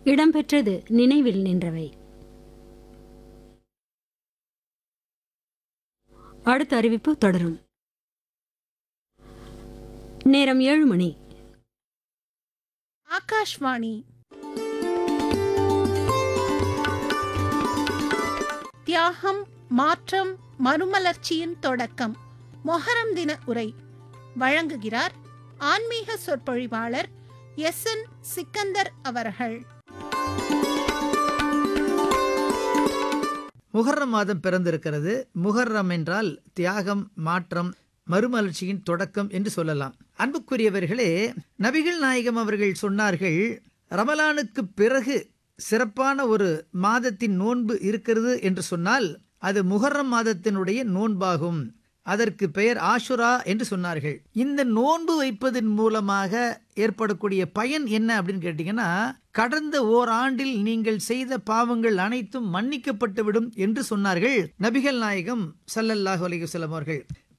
இடம்பெற்றது நினைவில் நின்றவை அடுத்த அறிவிப்பு தொடரும் நேரம் ஏழு மணி ஆகாஷ்வாணி தியாகம் மாற்றம் மறுமலர்ச்சியின் தொடக்கம் மொஹரம் தின உரை வழங்குகிறார் ஆன்மீக சொற்பொழிவாளர் எஸ் என் சிக்கந்தர் அவர்கள் முகர்ரம் மாதம் பிறந்திருக்கிறது முகர்ரம் என்றால் தியாகம் மாற்றம் மறுமலர்ச்சியின் தொடக்கம் என்று சொல்லலாம் அன்புக்குரியவர்களே நபிகள் நாயகம் அவர்கள் சொன்னார்கள் ரமலானுக்கு பிறகு சிறப்பான ஒரு மாதத்தின் நோன்பு இருக்கிறது என்று சொன்னால் அது முகர்ரம் மாதத்தினுடைய நோன்பாகும் அதற்கு பெயர் ஆஷுரா என்று சொன்னார்கள் இந்த நோன்பு வைப்பதன் மூலமாக ஏற்படக்கூடிய பயன் என்ன அப்படின்னு கேட்டீங்கன்னா கடந்த ஓராண்டில் நீங்கள் செய்த பாவங்கள் அனைத்தும் மன்னிக்கப்பட்டுவிடும் என்று சொன்னார்கள் நபிகள் நாயகம் ஸல்லல்லாஹு அலைஹி வஸல்லம் அவர்கள்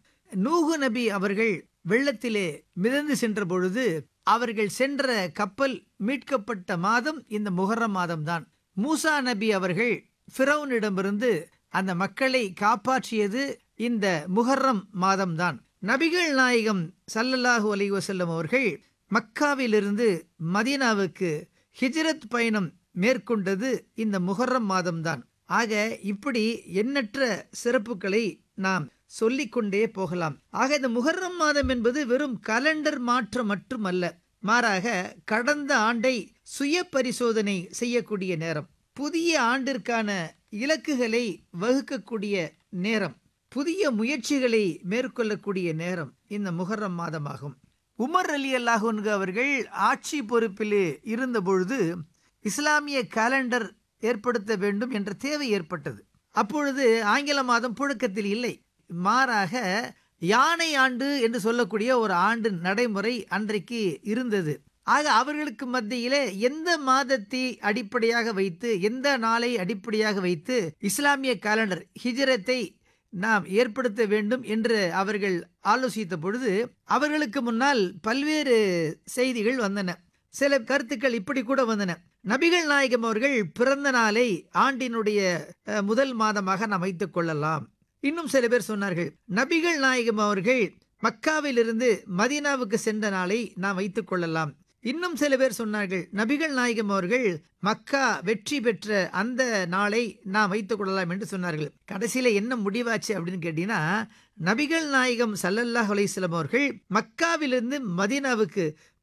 நூகு நபி அவர்கள் வெள்ளத்திலே மிதந்து சென்ற பொழுது அவர்கள் சென்ற கப்பல் மீட்கப்பட்ட மாதம் இந்த முகர்ரம் மாதம்தான் மூசா நபி அவர்கள் ஃபிரௌனிடமிருந்து அந்த மக்களை காப்பாற்றியது இந்த முகர்ரம் மாதம்தான் நபிகள் நாயகம் ஸல்லல்லாஹு அலைஹி வஸல்லம் அவர்கள் மக்காவிலிருந்து மதீனாவுக்கு ஹிஜ்ரத் பயணம் மேற்கொண்டது இந்த முகர்ரம் மாதம்தான் ஆக இப்படி எண்ணற்ற சிறப்புகளை நாம் சொல்லிக்கொண்டே போகலாம் ஆக இந்த முகர்ரம் மாதம் என்பது வெறும் கலண்டர் மாற்றம் மட்டுமல்ல மாறாக கடந்த ஆண்டை சுய பரிசோதனை செய்யக்கூடிய நேரம் புதிய ஆண்டிற்கான இலக்குகளை வகுக்கக்கூடிய நேரம் புதிய முயற்சிகளை மேற்கொள்ளக்கூடிய நேரம் இந்த முகர்ரம் மாதமாகும் உமர் அலி அல்லாஹன்கு அவர்கள் ஆட்சி பொறுப்பில் இருந்தபொழுது இஸ்லாமிய காலண்டர் ஏற்படுத்த வேண்டும் என்ற தேவை ஏற்பட்டது அப்பொழுது ஆங்கில மாதம் புழக்கத்தில் இல்லை மாறாக யானை ஆண்டு என்று சொல்லக்கூடிய ஒரு ஆண்டு நடைமுறை அன்றைக்கு இருந்தது ஆக அவர்களுக்கு மத்தியிலே எந்த மாதத்தை அடிப்படையாக வைத்து எந்த நாளை அடிப்படையாக வைத்து இஸ்லாமிய காலண்டர் ஹிஜரத்தை நாம் ஏற்படுத்த வேண்டும் என்று அவர்கள் ஆலோசித்த பொழுது அவர்களுக்கு முன்னால் பல்வேறு செய்திகள் வந்தன சில கருத்துக்கள் இப்படி கூட வந்தன நபிகள் நாயகம் அவர்கள் பிறந்த நாளை ஆண்டினுடைய அஹ், முதல் மாதமாக நாம் வைத்துக் கொள்ளலாம் இன்னும் சில பேர் சொன்னார்கள் நபிகள் நாயகம் அவர்கள் மக்காவிலிருந்து மதீனாவுக்கு சென்ற நாளை நாம் வைத்துக் கொள்ளலாம் இன்னும் சில பேர் சொன்னார்கள் நபிகள் நாயகம் அவர்கள் மக்கா வெற்றி பெற்ற அந்த நாளை நாம் வைத்துக் கொள்ளலாம் என்று சொன்னார்கள் கடைசியில என்ன முடிவாச்சு அப்படின்னு கேட்டீங்கன்னா நபிகள் நாயகம் ஸல்லல்லாஹு அலைஹி வஸல்லம் அவர்கள் மக்காவிலிருந்து மதீனாவுக்கு